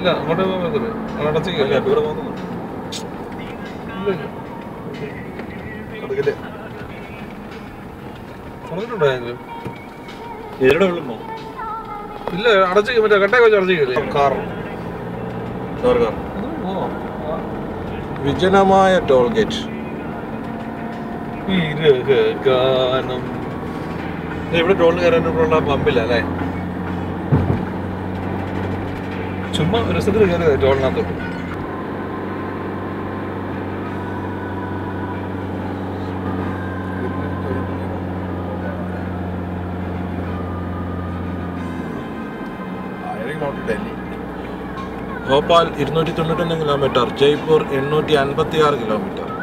ഇല്ല അങ്ങോട്ട് പോകാൻ പറ്റില്ല അവിടെ അടച്ചില്ല ഇവിടെ പോകുന്നു അതൊക്കെ പറഞ്ഞിട്ടുണ്ടായെങ്കിലും ഇതിലൂടെ വെള്ളം ഇല്ല അടച്ചു മറ്റേ കട്ടയൊക്കെ വെച്ച് അടച്ചില്ലേ കാർ കാർ കാർ വിജനമായ ടോൾ ഗേറ്റ് ഗാനം ഇവിടെ ടോളിന് കയറാനുള്ള പമ്പില്ല അല്ലേ ചുമ്മാ രസത്തിൽ കയറിയത് ടോളിനകത്ത് ഭോപ്പാൽ ഇരുന്നൂറ്റി തൊണ്ണൂറ്റൊന്ന് കിലോമീറ്റർ ജയ്പൂർ എണ്ണൂറ്റി അൻപത്തി ആറ് കിലോമീറ്റർ